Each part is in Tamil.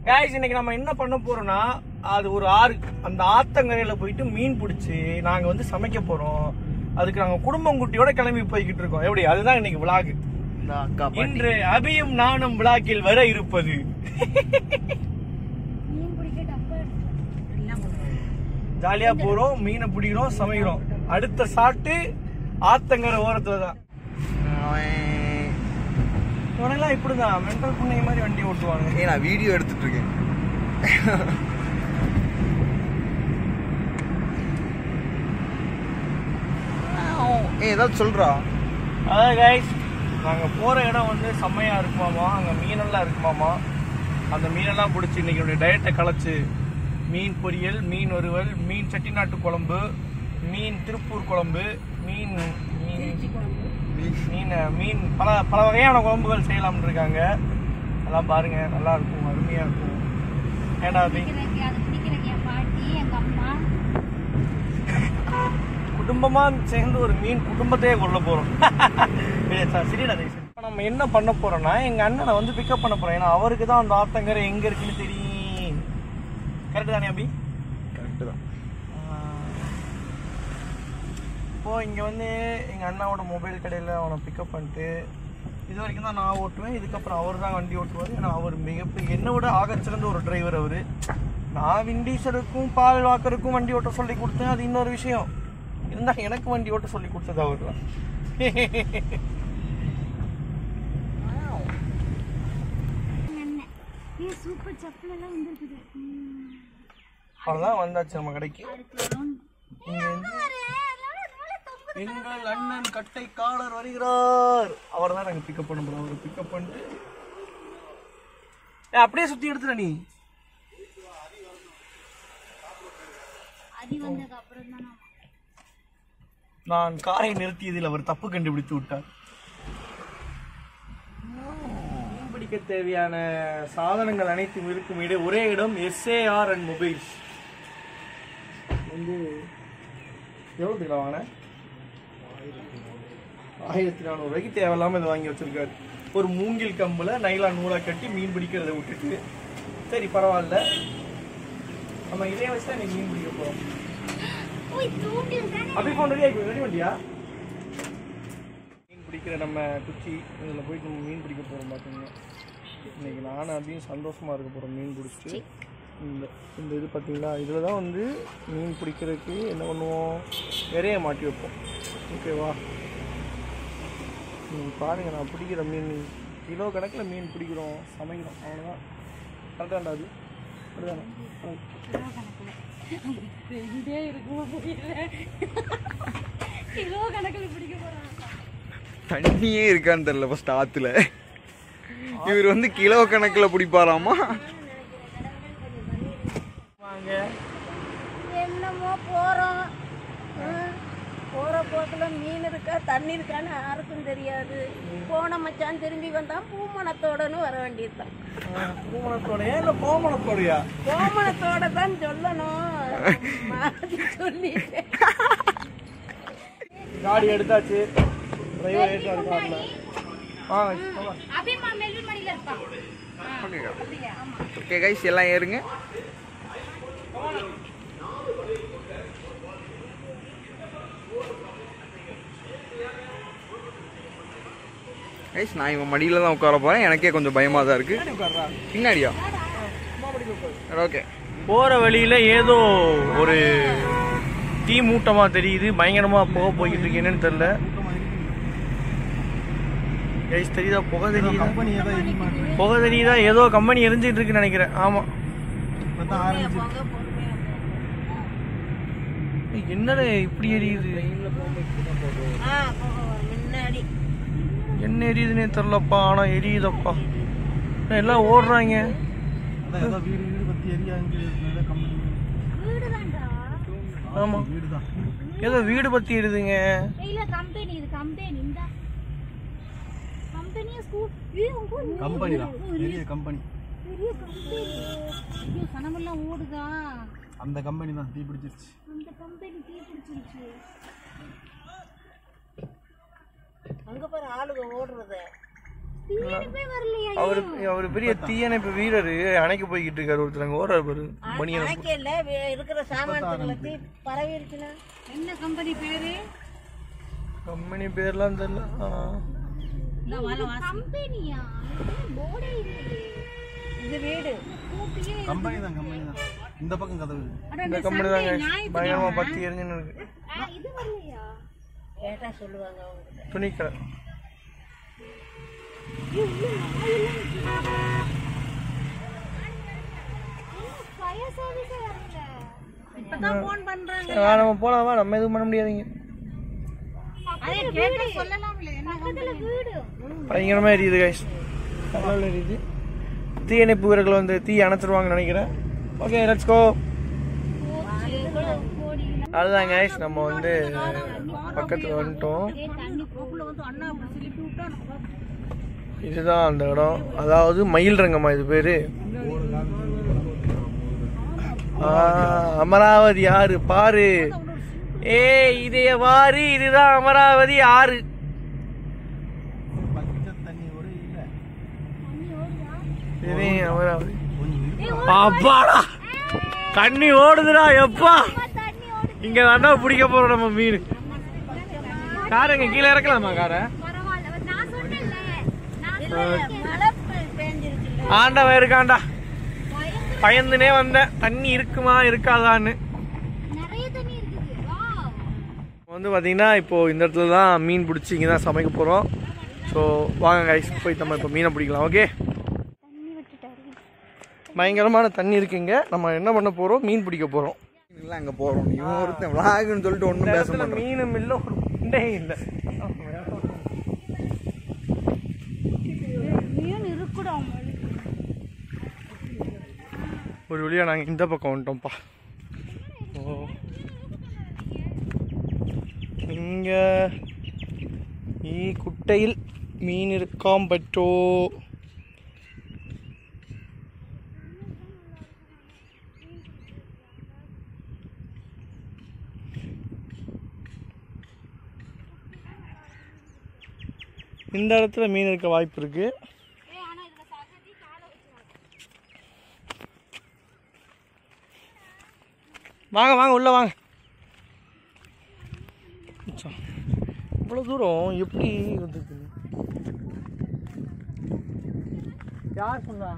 guys இன்னைக்கு நம்ம என்ன பண்ண போறோம்னா அது ஒரு ஆறு அந்த ஆத்தங்கரையில போயிட்டு மீன் பிடிச்சி நாங்க வந்து சமைக்க போறோம் அதுக்கு நாங்க குடும்பங்குட்டியோட கிளம்பி போய்கிட்டு இருக்கோம் எப்படி அதுதான் இன்னைக்கு விளாக் இந்த அக்கா பாட்டி இன்று அபியும் நானும் விளாக்கில் வர இருப்பது மீன் பிடிக்க டப்பா ஜாலியா போறோம் மீனை பிடிக்கிறோம் சமைக்கிறோம் அடுத்த சாட்டு ஆத்தங்கரை ஓரத்துல தான் அவன் இவனெல்லாம் இப்படிதான் மென்டல் புண்ணிய மாதிரி வண்டி ஓட்டுவாங்க ஏய் நான் வீடியோ எடுத்துட்டு இருக்கேன் ஏய் ஏதாவது சொல்றா அதான் கைஸ் நாங்க போற இடம் வந்து செம்மையா இருக்குமாமா அங்க மீனெல்லாம் இருக்குமாமா அந்த மீனெல்லாம் பிடிச்சி இன்னைக்கு என்னுடைய டயட்டை கலைச்சு மீன் பொரியல் மீன் வறுவல் மீன் செட்டிநாட்டு குழம்பு மீன் திருப்பூர் குழம்பு மீன் மீன் மீன் மீன் பல பல வகையான குழம்புகள் செய்யலாம்னு இருக்காங்க அதெல்லாம் பாருங்க நல்லா இருக்கும் அருமையா இருக்கும் ஏடா அபி பிடிக்கிறக்கு அது பிடிக்கிறக்கு என் பாட்டி எங்க அம்மா குடும்பமா சேர்ந்து ஒரு மீன் குடும்பத்தையே கொள்ள போறோம் ஏய், சா- சரிடா தயவு செஞ்சு. இப்ப நம்ம என்ன பண்ண போறோம்னா எங்க அண்ணனை வந்து பிக்கப் பண்ண போறோம் ஏன்னா அவருக்கு தான் அந்த ஆத்தங்கரை எங்க இருக்குன்னு தெரியும் கரெக்ட் தானே அபி கரெக்டு தான் இப்போ இங்க வந்து எங்க அண்ணாவோட மொபைல் கடையில அவனை பிக்கப் பண்ணிட்டு இது வரைக்கும் தான் நான் ஓட்டுவேன் இதுக்கப்புறம் அவர் தான் வண்டி ஓட்டுவார் ஏன்னா அவர் மிகப்பெரிய என்னை விட ஆகச்சிறந்த ஒரு டிரைவர் அவர் நான் விண்டீசருக்கும் பால் வாக்கருக்கும் வண்டி ஓட்ட சொல்லி கொடுத்தேன் அது இன்னொரு விஷயம் இருந்தா எனக்கு வண்டி ஓட்ட சொல்லி கொடுத்தது அவர் தான் அண்ணன் ஏ சூப்பர் செப்பல் எல்லாம் வந்திருக்குது ம். அவ்வளோதான் வந்தாச்சு நம்ம கடைக்கு அடுத்து வரும் இங்க வந்து எங்கள் அண்ணன் கட்டை காலர் வருகிறார் அவர் தான் நாங்கள் பிக்கப் பண்ண போகிறோம் அவர் பிக்கப் பண்ணிட்டு ஏய், அப்படியே சுற்றி எடுத்துட நீ அடி வந்ததுக்கு அப்புறம் தான் நான் நான் காரை நிறுத்தியதில் அவர் தப்பு கண்டுபிடித்து விட்டார் மீன் பிடிக்க தேவையான சாதனங்கள் அனைத்தும் இருக்கும் இடம் ஒரே இடம் எஸ்ஏஆர் அண்ட் மொபைல்ஸ் வந்து எவ்வளோ கிலோ வாங்கினேன் ஆயிரத்தி நானூறு ரூபாய்க்கு தேவையில்லாமல் இதை வாங்கி வச்சிருக்காரு ஒரு மூங்கில் கம்பில் நைலான் நூலாக கட்டி மீன் பிடிக்கிறத விட்டுட்டு சரி பரவாயில்ல நம்ம இதே வச்சு தான் இன்னைக்கு மீன் பிடிக்க போகிறோம் ஓய் தூண்டி தானே அப்படி ஃபோன் ரெடி ஆகி ரெடி பண்ணியா மீன் பிடிக்கிற நம்ம குச்சி இதில் போயிட்டு நம்ம மீன் பிடிக்க போகிறோம் பார்த்தீங்கன்னா இன்னைக்கு நானும் அப்படியும் சந்தோஷமாக இருக்க போகிறோம் மீன் பிடிச்சிட்டு இந்த இந்த இது பார்த்தீங்களா இதில் தான் வந்து மீன் பிடிக்கிறதுக்கு என்ன பண்ணுவோம் நிறைய மாட்டி வைப்போம் ஓகேவா நீங்கள் பாருங்கள் நான் பிடிக்கிற மீன் கிலோ கணக்கில் மீன் பிடிக்கிறோம் சமைக்கிறோம் அவ்வளோதான் கரெக்டாண்டா அது அப்படிதானே இதே இருக்குமா புரியல கிலோ கணக்கில் பிடிக்க போறாங்க தண்ணியே இருக்கான்னு தெரியல ஃபர்ஸ்ட் ஆத்துல இவர் வந்து கிலோ கணக்குல பிடிப்பாராமா வாங்க என்னமோ போகிறோம் போகிற போக்கில் மீன் இருக்கா தண்ணி இருக்கான்னு யாருக்கும் தெரியாது போன மச்சான் திரும்பி வந்தான் பூமணத்தோடன்னு வர வேண்டியதுதான் பூமணத்தோடையா இல்லை கோமணத்தோடையா கோமணத்தோட தான் சொல்லணும் மாற்றி சொல்லிட்டேன் காடி எடுத்தாச்சு டிரைவர் ஏற்றாரு காரில் வாங்க போலாம். அபிமா மெல்வி மணில இருப்பான் ஓகே கைஸ் எல்லாம் ஏறுங்க கைஸ் நான் இவன் மடியில தான் உட்கார போறேன் எனக்கே கொஞ்சம் பயமா தான் இருக்கு பின்னாடி உட்கார்றா. பின்னாடியா சும்மா படிக்க உட்காரு. ஓகே போற வழியில ஏதோ ஒரு தீ மூட்டமா தெரியுது பயங்கரமா போக போய்கிட்டு இருக்கு என்னன்னு தெரியல கைஸ் தெரியுதா புகை தெரியுதா புகை தெரியுதா ஏதோ கம்பெனி எரிஞ்சிட்டு இருக்குன்னு நினைக்கிறேன் ஆமா ஏய், என்னடா இப்படி எரியுது ஆ முன்னாடி என்ன எரியுதுன்னே தெரிலப்பா ஆனா எரியுதப்பா எல்லாம் ஓடுறாங்க வீடு தான்டா ஆமா ஏதோ வீடு பத்தி எரியுதுங்க இல்ல கம்பெனி இது கம்பெனி இந்த கம்பெனியா ஸ்கூல் கம்பெனி பெரிய கம்பெனி பெரிய கம்பெனி ஐயோ சனமெல்லாம் ஓடுதா அந்த கம்பெனி தான் தீ பிடிச்சிருச்சு அந்த கம்பெனி தீ பிடிச்சிருச்சு அங்கே பாரு ஆளுங்க ஓடுறது தீயணைப்பே வரலையா அவரு அவர் பெரிய தீயணைப்பு வீரர் அணைக்க போய்கிட்டு இருக்காரு ஒருத்தர் அங்க ஓடுறாரு பாரு மணியன் அணைக்கல இருக்கிற சாமான்களை தீ பரவி இருக்குன்னா என்ன கம்பெனி பேரு கம்பெனி பேர்லாம் தெரியல ஆ. கம்பெனியா போர்டே இல்லையே இது வீடு கூப்பியே கம்பெனி தான் கம்பெனி தான் இந்த பக்கம் கதவு இருக்கு. இந்த கம்பெனி தாங்க பயங்கரமா பத்தி எரிஞ்சுன்னு இருக்கு ஆ, இது வரலையா கேட்டா சொல்லுவாங்க அவங்க துணிக்கடை ஃபயர் சர்வீஸே வரல இப்பதான் போன் பண்றாங்க வா, நம்ம போலாமா நம்ம எதுவும் பண்ண முடியாதுங்க அதே கேட்டு சொல்லலாம்ல என்ன பக்கத்துல வீடு பயங்கரமா எரியுது கைஸ் நல்லா எரியுது தீயணைப்பு வீரர்கள் வந்து தீ அணைச்சிருவாங்கன்னு நினைக்கிறேன் ஓகே லெட்ஸ் கோ அதுதான் கைஸ் நம்ம வந்து பக்கத்துல வந்துட்டோம் தண்ணி உள்ள வந்து அண்ணா அப்படி திருப்பி விட்டா நம்ம இதுதான் அந்த இடம் அதாவது மயில் ரங்கம்மா இது பேரு ஆ, அமராவதி ஆறு பாரு ஏய் இதைய பாரு இதுதான் அமராவதி ஆறு பக்கெட் தண்ணி ஒரு இல்ல இதுவே அமராவதி கொஞ்சம் அப்பாடா தண்ணி ஓடுதுடா எப்பா தண்ணி ஓடுது இங்க தாண்டா பிடிக்க போறோம் நம்ம மீன் காரை இங்க கீழே இறக்கலாமா காரை பரவாயில்ல நான் சொன்னேன்ல நான் மழை பெ- பெஞ்சிருச்சுல்ல ஆண்டவன் இருக்காண்டா பயந்துனே வந்தேன் தண்ணி இருக்குமா இருக்காதான்னு நிறைய தண்ணி இருக்குது வாவ் இப்போ வந்து பார்த்தீங்கன்னா இப்போ இந்த இடத்துல தான் மீன் பிடிச்சி இங்கே தான் சமைக்க போகிறோம் ஸோ வாங்க கைஸ் போய் நம்ம இப்போ மீனை பிடிக்கலாம் ஓகே தண்ணி விட்டுட்டாரு பயங்கரமான தண்ணி இருக்குங்க நம்ம என்ன பண்ண போகிறோம் மீன் பிடிக்க போகிறோம் இல்லை அங்கே போகிறோம் இவன் ஒருத்தன் விளாகுன்னு சொல்லிட்டு இந்த ஒன்றும் பேச இடத்துல மாட்டான் மீனும் இல்லை ஒரு குண்டே இல்லை மீன் இருக்குடா ஒரு வழியாக நாங்கள் இந்த பக்கம் வந்துட்டோம்ப்பா ஓ இங்கே ഈ കുട്ടയിൽ മീൻ എടുക്കാൻ പറ്റോ இந்த இடத்துல மீன் இருக்க வாய்ப்பு இருக்கு வாங்க வாங்க உள்ள வாங்க மச்சான், இவ்வளவு தூரம் எப்படி வந்திருக்கு யார் சொன்னா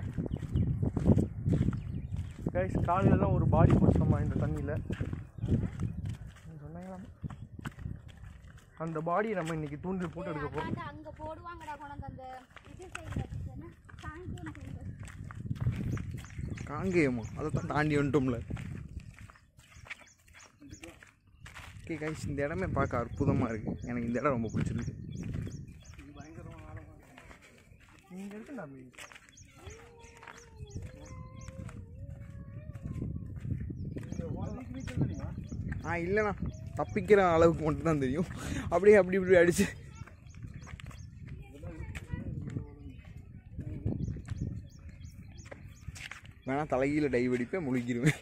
கைஸ் காலையில தான் ஒரு பாடி போச்சோமா இந்த தண்ணியில் சொன்னாங்களா அந்த பாடியை நம்ம இன்னைக்கு தூண்டில் போட்டு எடுக்க போகிறோம் அங்க போடுவாங்கடா கொண்டாந்து அந்த இது சைடுல சாயங்காலம் சைடுல காங்கேயமா அதை தான் தாண்டி வந்துட்டோம்ல ஓகே கைஸ் இந்த இடமே பார்க்க அற்புதமாக இருக்குது எனக்கு இந்த இடம் ரொம்ப பிடிச்சிருக்கு இங்கே இருக்குண்டா மீன் ஆ இல்லைண்ணா தப்பிக்கிற அளவுக்கு மட்டும்தான் தெரியும் அப்படியே அப்படி இப்படி அடிச்சு வேணா தலைகீழ டைவ் அடிப்பேன் முழுகிடுவேன்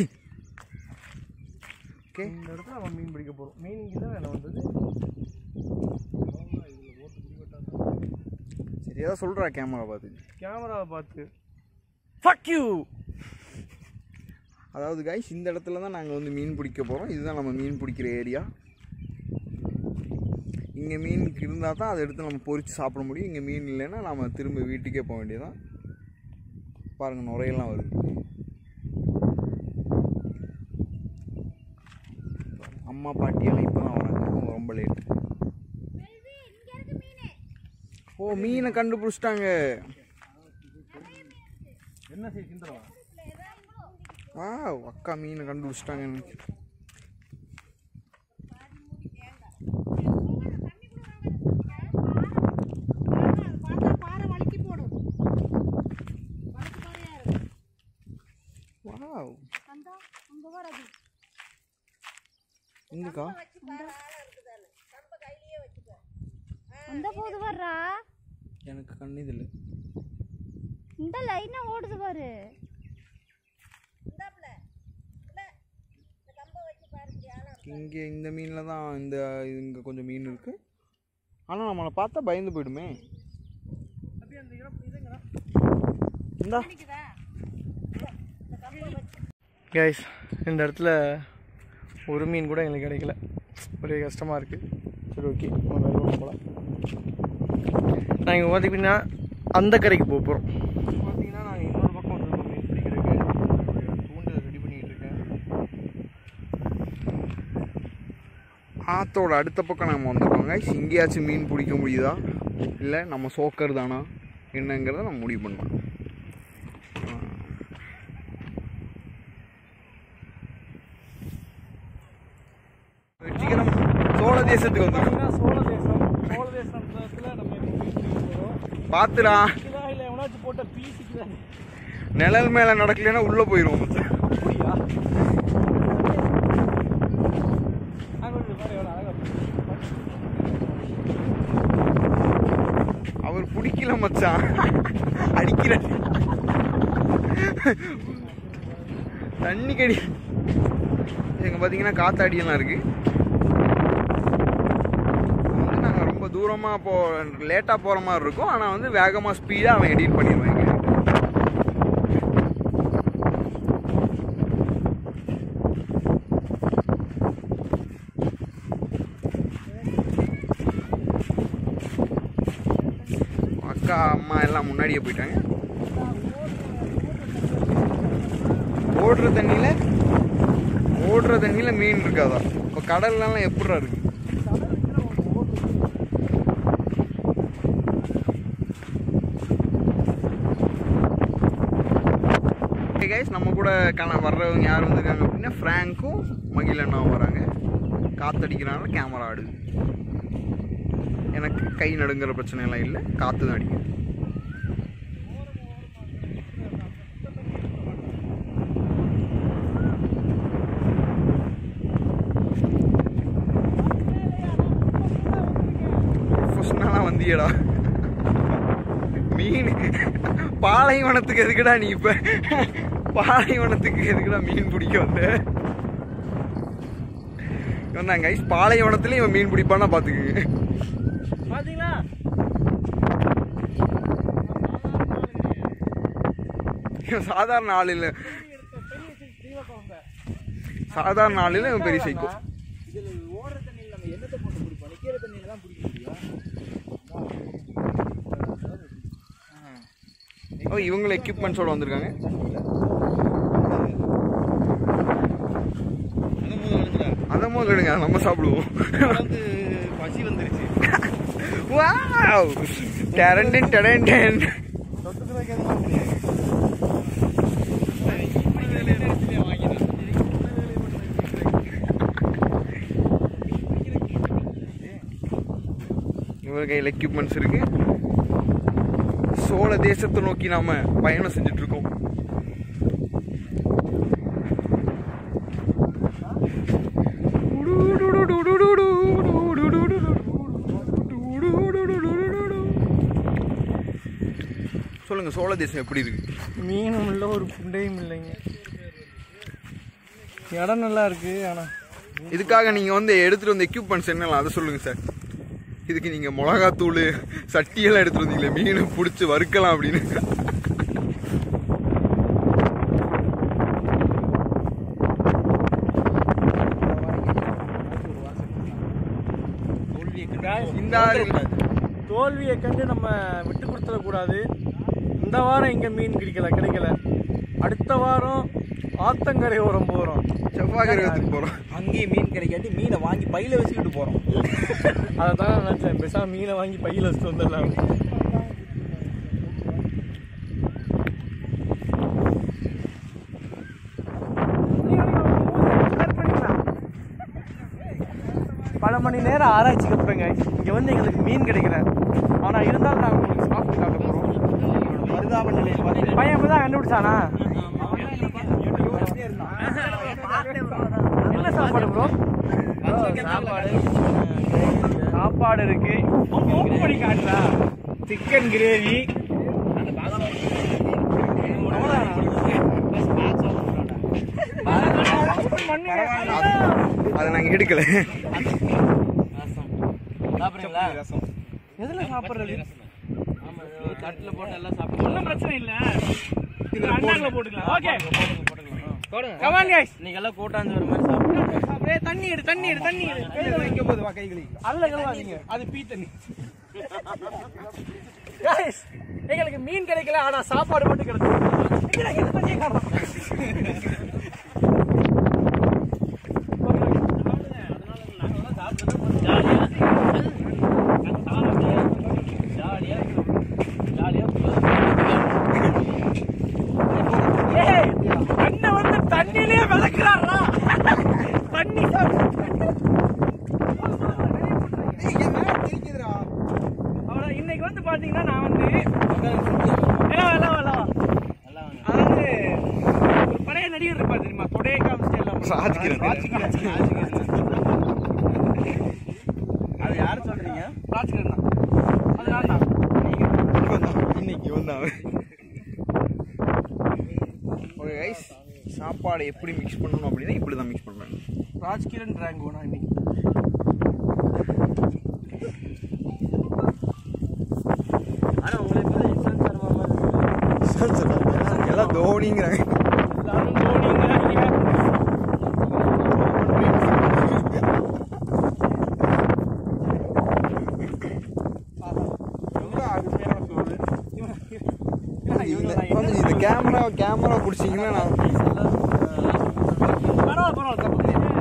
ஓகே இந்த இடத்துல நம்ம மீன் பிடிக்க போகிறோம் மீன் இங்கே தான் வேணும் வந்தது சரி ஏதாவது சொல்கிறா கேமரா பார்த்து கேமராவை பார்த்து ஃபக் யூ அதாவது கைஸ் இந்த இடத்துல தான் நாங்கள் வந்து மீன் பிடிக்க போகிறோம் இதுதான் நம்ம மீன் பிடிக்கிற ஏரியா இங்கே மீன் இருந்தால் தான் அதை எடுத்து நம்ம பொரித்து சாப்பிட முடியும் இங்கே மீன் இல்லைன்னா நம்ம திரும்ப வீட்டுக்கே போக வேண்டியதான் பாருங்கள் நுரையெல்லாம் வருது அம்மா பாட்டியெல்லாம் இப்போ தான் வராங்க அவங்க ரொம்ப லேட் ஓ மீனை கண்டுபிடிச்சிட்டாங்க என்ன செய்ய கிண்டலா வா அக்கா மீனை கண்டுபிடிச்சிட்டாங்க எனக்கு பார்த்தா பாறை வலிக்கி போடும் வா அந்த அங்க வரது எங்கக்கா அந்த போது வர்றா எனக்கு கண்ணு இதில் இந்த லைனா ஓடுது பாரு இங்கே இந்த மீனில் தான் இந்த இங்கே கொஞ்சம் மீன் இருக்குது ஆனால் நம்மளை பார்த்தா பயந்து போயிடுமே இந்தா கைஸ் இந்த இடத்துல ஒரு மீன் கூட எங்களுக்கு கிடைக்கல ஒரே கஷ்டமாக இருக்குது சரி ஓகே நம்ம வேறு ஒன்று போகலாம் நாங்கள் பார்த்தீங்கன்னா அந்த கரைக்கு போக போகிறோம் பார்த்தீங்கன்னா நாங்கள் இன்னொரு பக்கம் வந்துருக்கோம் மீன் பிடிக்கிறதுக்கு என்னுடைய தூண்டல் ரெடி பண்ணிகிட்டு இருக்கேன் ஆத்தோட அடுத்த பக்கம் நம்ம வந்துருக்கோங்க எங்கேயாச்சும் மீன் பிடிக்க முடியுதா இல்லை நம்ம சோக்கர் தானா என்னங்கிறத நம்ம முடிவு பண்ணலாம் வெற்றிகரம் சோழ தேசத்துக்கு வந்துடும் பார்த்தீங்கன்னா சோழ தேசம் சோழ தேசத்துல நம்ம மீன் பிடிக்க போகிறோம் பார்த்துடா இதுதான் இல்லை எவனாச்சும் போட்ட பீஸுக்கு நிழல் மேலே நடக்கலைன்னா உள்ளே போயிடுவோம் மச்சான். அப்படியா அங்கே ஒரு மாதிரி எவ்வளோ அழகாக அவர் பிடிக்கல மச்சான் அடிக்கிற தண்ணி கடி எங்க பார்த்தீங்கன்னா காத்தாடியெல்லாம் இருக்கு வந்து நாங்கள் ரொம்ப தூரமாக போ லேட்டாக போகிற மாதிரி இருக்கும் ஆனால் வந்து வேகமாக ஸ்பீடாக அவன் எடிட் பண்ணிடுவாங்க அக்கா அம்மா எல்லாம் முன்னாடியே போயிட்டாங்க ஓடுற தண்ணியில் ஓடுற தண்ணியில் மீன் இருக்காதா இப்போ கடல்லாம் எப்படிடா இருக்கு கைஸ் நம்ம கூட கண வர்றவங்க யார் வந்திருக்காங்க அப்படின்னா ஃப்ராங்க்கும் மகிழண்ணாவும் வராங்க காத்தடிக்கிறனால கேமரா ஆடுது எனக்கு கை நடுங்கிற பிரச்சனை எல்லாம் இல்லை காற்று தான் அடிக்கும் ப்ரொஃபஷனலாக வந்தியடா மீன் பாலைவனத்துக்கு எதுக்குடா நீ இப்போ பாலைவனத்துக்கு எதுக்குடா மீன் பிடிக்க வந்த இவன் தான் கைஸ் பாலைவனத்துலேயும் இவன் மீன் பிடிப்பான்னா பார்த்துக்குங்க பார்த்தீங்களா இவன் சாதாரண ஆள் இல்லை சாதாரண ஆள் இல்லை இவன் பெரிய சைக்கோ இதில் ஓடுற தண்ணியில் நம்ம என்னத்தை போட்டு பிடிப்போம் நிற்கிற தண்ணியில் தான் பிடிக்க முடியும் ஓ இவங்களும் எக்யூப்மெண்ட்ஸோட வந்திருக்காங்க அதை முதல்ல எடுங்க நம்ம சாப்பிடுவோம் வந்து பசி வந்துருச்சு வாவ் டரண்டன் டரண்டன் தொட்டுக்கிறதுக்கு எதுவும் கிடையாது இவங்க கையில் எக்யூப்மெண்ட்ஸ் இருக்கு சோழ தேசத்தை நோக்கி நாம பயணம் செஞ்சுட்டு இருக்கோம் சொல்லுங்க சோழ தேசம் எப்படி இருக்கு மீனும் இல்லை ஒரு புண்டையும் இல்லைங்க இடம் நல்லா இருக்கு ஆனால் இதுக்காக நீங்க வந்து எடுத்துட்டு வந்த எக்யூப்மெண்ட்ஸ் என்னலாம் அதை சொல்லுங்க சார் இதுக்கு நீங்க மிளகாத்தூள் சட்டியெல்லாம் எடுத்துட்டு வந்தீங்களே மீனை பிடிச்சி வறுக்கலாம் அப்படின்னு இந்த ஆறு தோல்வியை கண்டு நம்ம விட்டு கொடுத்துடக்கூடாது இந்த வாரம் இங்கே மீன் கிடைக்கல கிடைக்கல அடுத்த வாரம் ஆத்தங்கரை ஓரம் போகிறோம் செவ்வாய் கிரகத்துக்கு போறோம் அங்கேயும் மீன் கிடைக்காட்டி மீனை வாங்கி பையில வச்சுக்கிட்டு போகிறோம் அதை தான் நான் நினச்சேன் பேசாம மீனை வாங்கி பையில் வச்சுட்டு வந்துடலாம் பல மணி நேரம் ஆராய்ச்சிக்கு அப்புறங்க இங்கே வந்து எங்களுக்கு மீன் கிடைக்கல ஆனால் இருந்தாலும் நாங்கள் உங்களுக்கு சாப்பிட்டு காட்ட போகிறோம் பரிதாப நிலையில் பார்த்து பையன் இப்போ தான் கண்டுபிடிச்சானா என்ன சாப்பாடு ப்ரோ சாப்பாடு சாப்பாடு இருக்கு ஓப்பன் பண்ணி காட்டுறா சிக்கன் கிரேவி அதை நாங்க எடுக்கல சாப்பிட்றீங்களா ரசம் எதுல சாப்பிடுறது தட்டுல போட்டு எல்லாம் சாப்பிட்டு ஒன்றும் பிரச்சனை இல்லை இது அண்டாங்கள போட்டுக்கலாம் ஓகே கமான் கைஸ் நீங்க எல்லாம் கூட்டாஞ்சு வர மாதிரி சாப்பிட்டு அப்படியே தண்ணி எடு தண்ணி எடு தண்ணி எடு கையில வைக்க போது வா கைகளி அதுல கழுவாதீங்க அது பீ தண்ணி கைஸ் எங்களுக்கு மீன் கிடைக்கல ஆனா சாப்பாடு மட்டும் கிடைச்சது எங்கடா எந்த தண்ணியை காணோம் ஏய் அண்ணன் வந்து தண்ணியிலே விளக்குறாரா தண்ணி சாப்பிட்டு அவ்வளோ இன்னைக்கு வந்து பாத்தீங்கன்னா நான் வந்து எல்லாம் எல்லாம் எல்லாம் அதாவது ஒரு பழைய நடிகர் இருப்பா தெரியுமா கொடையை காமிச்சு எல்லாம் ராஜ்கிரண். அது யாரு சொல்றீங்க ராஜ்கிரண் தான் அது நான் தான் இன்னைக்கு வந்தான் ஓகே கைஸ் சாப்பாடு எப்படி மிக்ஸ் பண்ணணும் அப்படின்னா இப்படி தான் மிக்ஸ் பண்ணுறாங்க ராஜ்கிரண் ரேங்கோ நான் இன்னைக்கு ஆனா உங்களுக்கு வந்து இன்சூரன்ஸ் தர மாதிரி இருக்கு. எல்லாம் தோனிங்கிறாங்க எல்லாரும் தோனிங்கிறாங்க இந்த இந்த கேமரா கேமரா பிடிச்சிங்கன்னா நான் பரவாயில்ல பரவாயில்ல தப்பு கிடையாது.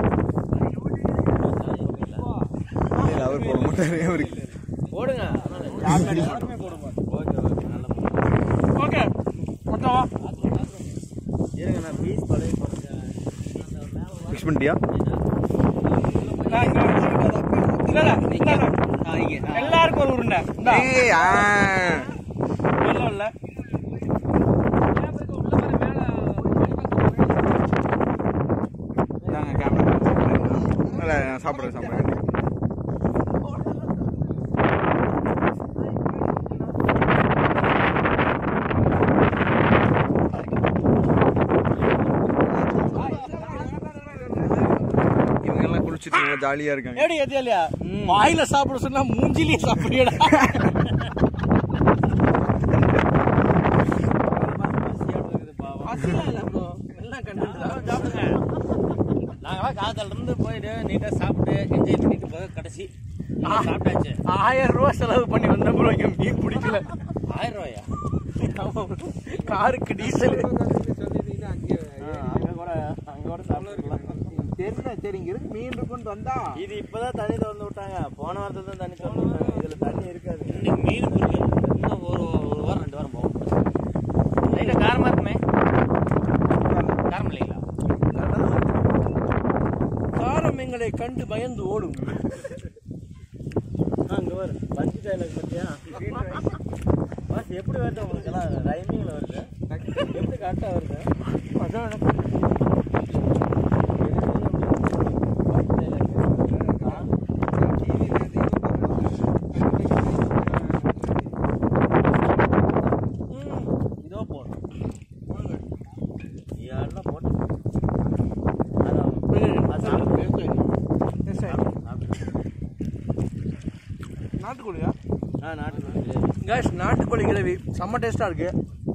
இல்ல, அவர் போட மாட்டாரு அவருக்கு போடுங்க யாருமே போடுங்க ஓகே ஓகே நல்ல ஓகே மொத்தம் வா. இருங்க நான் பீஸ் பழைய போடுறேன் மிக்ஸ் பண்ணிட்டியா நான் இங்க வரேன். இல்ல, இல்ல, இல்ல, இல்ல. எல்லாருக்கும் ஒரு உருண்டை இந்தா. ஏய் ஆ இல்ல, இல்ல. இந்தாங்க கேமரா இல்லை நான் சாப்பிட்றேன் சாப்பிட்றேன் இவங்க எல்லாம் குளிச்சுட்டு நல்லா ஜாலியா இருக்காங்க ஏடி ஏத்தியா இல்லையா வாயில சாப்பிட சொன்னா மூஞ்சிலேயே சாப்பிடுறா நாங்களாம் காலத்துல இருந்து போயிட்டு நீட்டா சாப்பிட்டு என்ஜாய் பண்ணிட்டு போய் கடைசி நீங்க சாப்பிட்டாச்சு ஆயிரம் ரூபாய் செலவு பண்ணி வந்த கூட இங்க மீன் பிடிக்கல ஆயிரம் ரூபாயா காருக்கு டீசல் அங்க கூட அங்க கூட சாப்பிடலாம் தெரியல சரி இங்க இருக்கு மீன் இருக்குன்னு வந்தா இது இப்பதான் தண்ணி திறந்து விட்டாங்க போன வாரத்துல தான் தண்ணி திறந்து விட்டாங்க இதுல தண்ணி இருக்காது இன்னைக்கு மீன் பிடிக்கல இன்னும் ஒரு ஒரு வாரம் ரெண்டு வாரம் போகும் லைட்டா காரமா இருக்குமே காரம் இல்லைங்களா காரம் எங்களை கண்டு பயந்து ஓடும் அங்க வரு பஞ்சு டைலாக் பத்தியா பாஸ் எப்படி வருது உங்களுக்கு எல்லாம் ரைமிங்ல வருது எப்படி கரெக்டா வருது இதோ போடும் எல்லாம் போட்டு அதான் அது சாப்பிடு. சாப்பிடு. நாட்டுக்கோழியா ஆ நாட்டு கேஷ் நாட்டுக்கோழி கிரேவி செம்ம டேஸ்டா இருக்கு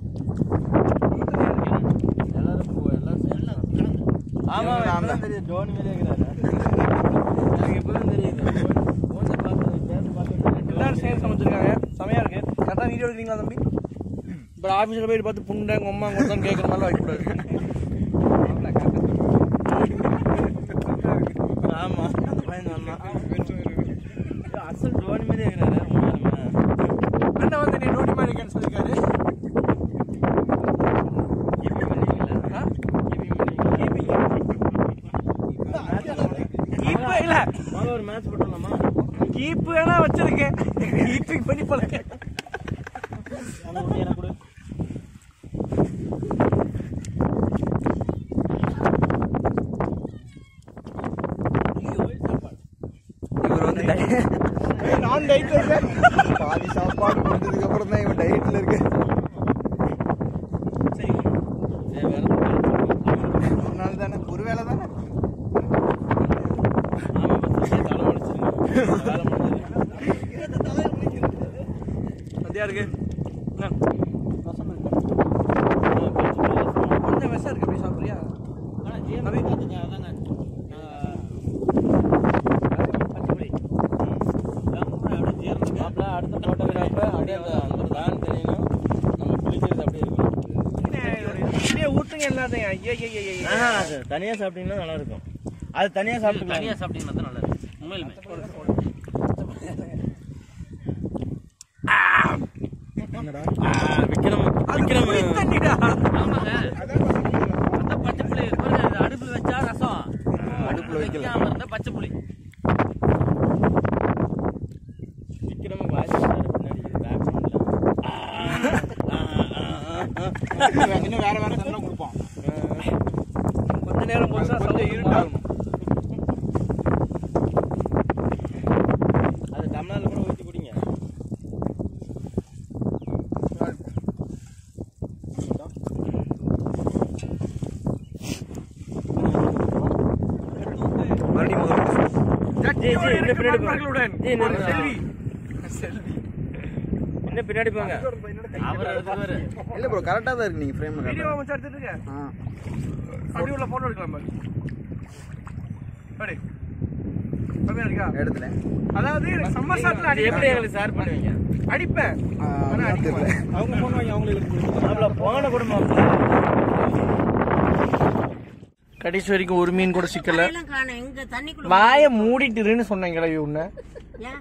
எல்லாரும் போ எல்லாரும் எல்லாம் ஆமா நான் தான். இப்பதான் தெரியுது ஜோனி மேலே இருக்கிறாரு எனக்கு இப்பதான் தெரியுது போன்ல பார்த்து சேர்ந்து பார்த்து எல்லாரும் சேர்ந்து சமைச்சிருக்காங்க செமையா இருக்கு கரெக்டாக வீடியோ எடுக்கிறீங்களா தம்பி இப்போ ஆஃபீஸில் போய் பார்த்து புண்டை உங்க அம்மா உங்க தான் கேட்குற மாதிரிலாம் வைக்கக்கூடாது ஆமா அந்த பையன் சொன்னான் அசல் ஜோனி மேலே இருக்கிறாரு உண்மையாலுமே. அண்ணன் வந்து நீ நோட்டி மாதிரி இருக்கேன்னு சொல்லியிருக்காரு கிவி பண்ணீங்களா? ஆ? கிவி பண்ணீங்களா? கீப்பு இல்ல முதல்ல ஒரு மேட்ச் போட்டுடலாமா கீப்பு வேணா வச்சிருக்கேன் கீப்பிங் பண்ணி பழக்க அந்த ஒண்ணு எனக்கு கொடு இவர் வந்து நான் டைட்ல இருக்கேன் பாதி சாப்பாடு கொடுத்ததுக்கு அப்புறம் தான் இவன் டயட்ல இருக்கு சரி வேற எதுவும் ஒரு நாள் தானே ஒரு வேளை தானே ஆமா பஸ் தலை வலிச்சிருங்க வேலை முடிஞ்சது சந்தியா இருக்கு பார்த்துங்க அதாங்க பச்சைப்புளி மாப்பிள்ள அடுத்த போட்டோகிராஃப அப்படியே அந்த அந்த வேன் தெரியணும் நம்ம குளிக்கிறது அப்படியே இருக்கணும் இப்படியே ஊத்துங்க எல்லாத்தையும் ஐயா ஐயா ஐயா ஆஹா, அது தனியா சாப்பிட்டீங்கன்னா நல்லா இருக்கும் அது தனியா சாப்பிட்டு தனியா சாப்பிட்டீங்கன்னா தான் நல்லா இருக்கும் உண்மையிலுமே விக்ரம் விக்ரம் ஆமாங்க அந்த பச்சை புளி பாருங்க இது அடுப்புல வச்சா ரசம் அடுப்புல வைக்காம இருந்தா பச்சை புளி விக்ரம் வாய்ஸ் பின்னாடி பேக்ரவுண்ட்ல இன்னும் வேற வேற சத்தம் கொடுப்போம் கொஞ்ச நேரம் போச்சா கொஞ்சம் இருட்டாகும் அது டம்ளர்ல கூட ஊத்தி குடிங்க மறுபடியும் முதல்ல ஜி, ஜி, இன்னும் பின்னாடி போங்க. நண்பர்களுடன் ஜி, இன்னும் செல்வி இன்னும் பின்னாடி போங்க அவர் எடுத்துவாரு இல்ல ப்ரோ கரெக்டா தான் இருக்கு நீங்க ஃப்ரேம்ல வீடியோ கரெக்டா மச்சான் எடுத்துட்டு இருக்க ஆ அப்படி உள்ள போட்டோ எடுக்கலாம் பாரு அடி கம்மியா இருக்கா எடுத்துல அதாவது சம்மர் சாப்பிட்டு அது எப்படி அடிப்பேன் எங்களுக்கு ஷேர் பண்ணுவீங்க அடிப்பேன் ஆனா அடிக்க தெரியல மாட்டேன். அவங்க போன் வாங்கி அவங்களுக்கு மாப்பிள போன குடும்பம் கடைசி வரைக்கும் ஒரு மீன் கூட சிக்கல எல்லாம் காணும் எங்க தண்ணிக்குள்ள வாய மூடிட்டுருன்னு சொன்னேன் கிளவி உன்ன ஏன்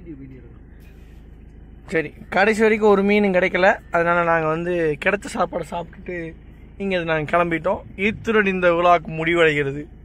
சரி கடைசி வரைக்கும் ஒரு மீன் கிடைக்கல அதனால நாங்கள் வந்து கிடைச்ச சாப்பாடை சாப்பிட்டுட்டு இங்கே நாங்கள் கிளம்பிட்டோம் இத்துடன் இந்த விழாக்கு முடிவடைகிறது